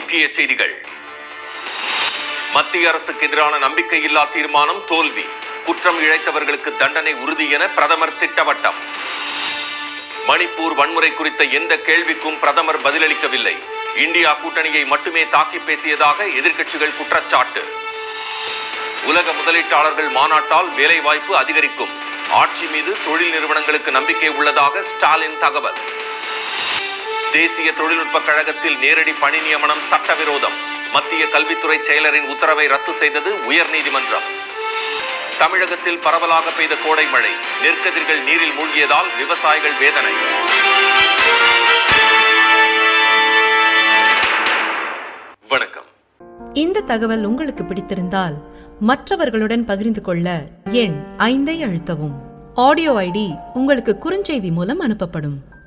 முக்கிய செய்திகள் மத்திய அரசுக்கு எதிரான நம்பிக்கையில்லா தீர்மானம் தோல்வி குற்றம் இழைத்தவர்களுக்கு தண்டனை உறுதி என பிரதமர் திட்டவட்டம் மணிப்பூர் வன்முறை குறித்த எந்த கேள்விக்கும் பிரதமர் பதிலளிக்கவில்லை இந்தியா கூட்டணியை மட்டுமே தாக்கி பேசியதாக எதிர்க்கட்சிகள் குற்றச்சாட்டு உலக முதலீட்டாளர்கள் மாநாட்டால் வேலைவாய்ப்பு அதிகரிக்கும் ஆட்சி மீது தொழில் நிறுவனங்களுக்கு நம்பிக்கை உள்ளதாக ஸ்டாலின் தகவல் தேசிய தொழில்நுட்ப கழகத்தில் நேரடி பணி நியமனம் சட்டவிரோதம் மத்திய கல்வித்துறை செயலரின் உத்தரவை ரத்து செய்தது உயர்நீதிமன்றம் தமிழகத்தில் பரவலாக பெய்த கோடை மழை நெற்கதிர்கள் நீரில் மூழ்கியதால் விவசாயிகள் வேதனை வணக்கம் இந்த தகவல் உங்களுக்கு பிடித்திருந்தால் மற்றவர்களுடன் பகிர்ந்து கொள்ள எண் ஐந்தை அழுத்தவும் ஆடியோ ஐடி உங்களுக்கு குறுஞ்செய்தி மூலம் அனுப்பப்படும்